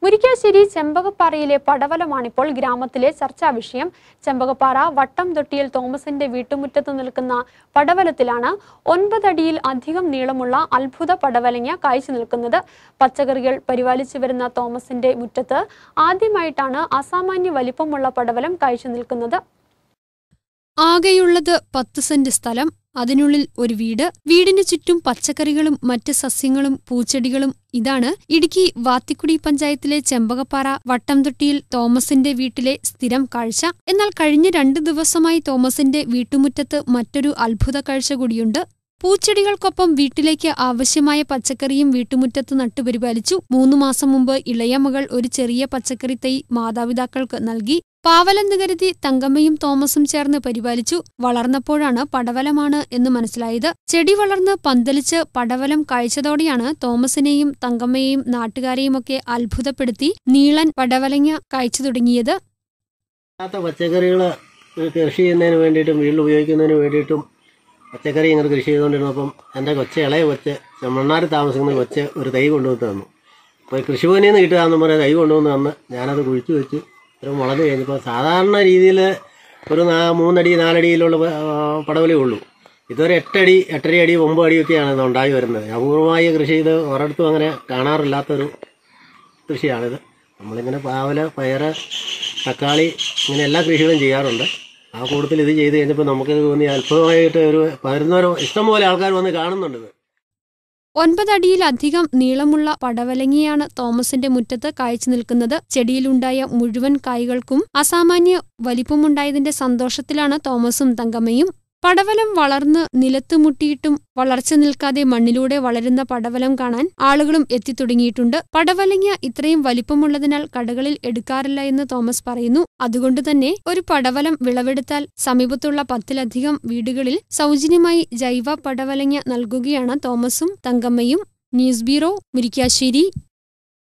മുരിക്കാശ്ശേരി ചെമ്പകപ്പാറയിലെ പടവലമാണിപ്പോൾ ഗ്രാമത്തിലെ ചർച്ചാ വിഷയം ചെമ്പകപ്പാറ വട്ടം തൊട്ടിയിൽ തോമസിന്റെ വീട്ടുമുറ്റത്ത് നിൽക്കുന്ന പടവലത്തിലാണ് ഒൻപതടിയിൽ അധികം നീളമുള്ള അത്ഭുത പടവലങ്ങ കായ്ച്ചു നിൽക്കുന്നത് പച്ചക്കറികൾ പരിപാലിച്ചു വരുന്ന തോമസിന്റെ മുറ്റത്ത് ആദ്യമായിട്ടാണ് അസാമാന്യ വലിപ്പമുള്ള പടവലം കായ്ച്ചു നിൽക്കുന്നത് ആകെയുള്ളത് പത്ത് സെന്റ് സ്ഥലം അതിനുള്ളിൽ ഒരു വീട് വീടിന് ചുറ്റും പച്ചക്കറികളും മറ്റ് സസ്യങ്ങളും പൂച്ചെടികളും ഇതാണ് ഇടുക്കി വാത്തിക്കുടി പഞ്ചായത്തിലെ ചെമ്പകപ്പാറ വട്ടംതൊട്ടിയിൽ തോമസിന്റെ വീട്ടിലെ സ്ഥിരം കാഴ്ച എന്നാൽ കഴിഞ്ഞ രണ്ടു ദിവസമായി തോമസിന്റെ വീട്ടുമുറ്റത്ത് മറ്റൊരു അത്ഭുത കാഴ്ച കൂടിയുണ്ട് പൂച്ചെടികൾക്കൊപ്പം വീട്ടിലേക്ക് ആവശ്യമായ പച്ചക്കറിയും വീട്ടുമുറ്റത്ത് നട്ടുപരിപാലിച്ചു മൂന്നു മാസം മുമ്പ് ഇളയ മകൾ ഒരു ചെറിയ പച്ചക്കറി തൈ മാതാപിതാക്കൾക്ക് നൽകി പാവലെന്ന് കരുതി തങ്കമ്മയും തോമസും ചേർന്ന് പരിപാലിച്ചു വളർന്നപ്പോഴാണ് പടവലമാണ് എന്ന് മനസ്സിലായത് ചെടി വളർന്ന് പന്തലിച്ച് പടവലം കായ്ച്ചതോടെയാണ് തോമസിനെയും തങ്കമ്മയെയും നാട്ടുകാരെയുമൊക്കെ അത്ഭുതപ്പെടുത്തി നീളൻ പടവലങ്ങ കായ്ച്ചു തുടങ്ങിയത് അല്ലാത്ത പച്ചക്കറികൾ കൃഷി ചെയ്യുന്നതിന് വേണ്ടിയിട്ടും വീട്ടിൽ ഉപയോഗിക്കുന്നതിന് വേണ്ടിയിട്ടും പച്ചക്കറി ഇങ്ങനെ കൃഷി ചെയ്തുകൊണ്ടിരുന്നപ്പം എൻ്റെ കൊച്ച ഇളയ കൊച്ച് ചെമ്മണ്ണാർ താമസിക്കുന്ന കൊച്ച് ഒരു തൈ കൊണ്ടുവന്ന് തന്നു അപ്പോൾ ഈ കൃഷിഭവനിൽ നിന്ന് കിട്ടുകയെന്ന് പറഞ്ഞാൽ തൈ കൊണ്ടുവന്ന് തന്ന് ഞാനത് കുഴിച്ചു വെച്ച് ഒരു മുളക് കഴിഞ്ഞപ്പോൾ സാധാരണ രീതിയിൽ ഒരു നാ മൂന്നടി നാലടിയിലുള്ള പ- ആ, പടവലേ ഉള്ളൂ ഇതൊരു എട്ടടി എട്ടര അടി ഒമ്പത് അടിയൊക്കെയാണ് ഇത് ഉണ്ടായി വരുന്നത് അപൂർവമായി കൃഷി ചെയ്ത് ഒരിടത്തും അങ്ങനെ കാണാറില്ലാത്തൊരു കൃഷിയാണിത് നമ്മളിങ്ങനെ പാവല പയറ് തക്കാളി ഇങ്ങനെ എല്ലാ കൃഷികളും ചെയ്യാറുണ്ട് ആ കൂട്ടത്തിൽ ഇത് ചെയ്ത് കഴിഞ്ഞപ്പോൾ നമുക്കിത് തോന്നി അത്ഭുതമായിട്ട് ഒരു വരുന്നവരോ ഇഷ്ടംപോലെ ആൾക്കാർ വന്ന് കാണുന്നുണ്ട് ഇത് ഒൻപതടിയിലധികം നീളമുള്ള പടവലങ്ങിയാണ് തോമസിന്റെ മുറ്റത്ത് കായ്ച്ചു നിൽക്കുന്നത് ചെടിയിലുണ്ടായ മുഴുവൻ കായ്കൾക്കും അസാമാന്യ വലിപ്പമുണ്ടായതിന്റെ സന്തോഷത്തിലാണ് തോമസും തങ്കമ്മയും പടവലം വളർന്ന് നിലത്ത് മുട്ടിയിട്ടും വളർച്ച നിൽക്കാതെ മണ്ണിലൂടെ വളരുന്ന പടവലം കാണാൻ ആളുകളും എത്തിത്തുടങ്ങിയിട്ടുണ്ട് പടവലങ്ങ ഇത്രയും വലിപ്പമുള്ളതിനാൽ കടകളിൽ എടുക്കാറില്ല എന്ന് തോമസ് പറയുന്നു അതുകൊണ്ട് തന്നെ ഒരു പടവലം വിളവെടുത്താൽ സമീപത്തുള്ള പത്തിലധികം വീടുകളിൽ സൗജന്യമായി ജൈവ പടവലങ്ങ നൽകുകയാണ് തോമസും തങ്കമ്മയും ന്യൂസ് ബ്യൂറോ മുരിക്കാശ്ശേരി